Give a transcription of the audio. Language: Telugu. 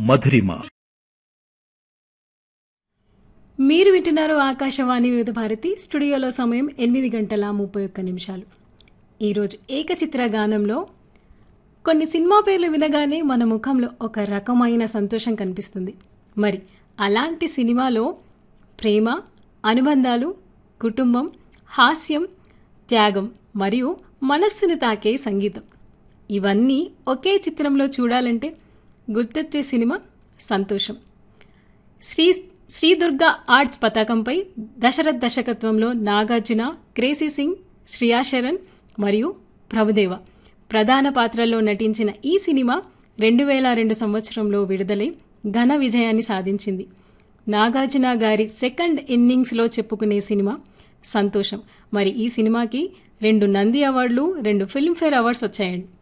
మధురిమ మీరు వింటున్నారు ఆకాశవాణి వివిధ భారతి స్టూడియోలో సమయం ఎనిమిది గంటల ముప్పై ఒక్క నిమిషాలు ఈరోజు ఏకచిత్ర గానంలో కొన్ని సినిమా పేర్లు వినగానే మన ముఖంలో ఒక రకమైన సంతోషం కనిపిస్తుంది మరి అలాంటి సినిమాలో ప్రేమ అనుబంధాలు కుటుంబం హాస్యం త్యాగం మరియు మనస్సును తాకే సంగీతం ఇవన్నీ ఒకే చిత్రంలో చూడాలంటే గుర్తొచ్చే సినిమా సంతోషం శ్రీ శ్రీ దుర్గా ఆర్ట్స్ పతాకంపై దశరథ్ దర్శకత్వంలో నాగార్జున క్రేసీ సింగ్ శ్రియా శరణ్ మరియు ప్రభుదేవ ప్రధాన పాత్రల్లో నటించిన ఈ సినిమా రెండు వేల రెండు సంవత్సరంలో విడుదలై ఘన విజయాన్ని సాధించింది నాగార్జున గారి సెకండ్ ఇన్నింగ్స్లో చెప్పుకునే సినిమా సంతోషం మరి ఈ సినిమాకి రెండు నంది అవార్డులు రెండు ఫిల్మ్ఫేర్ అవార్డ్స్ వచ్చాయండి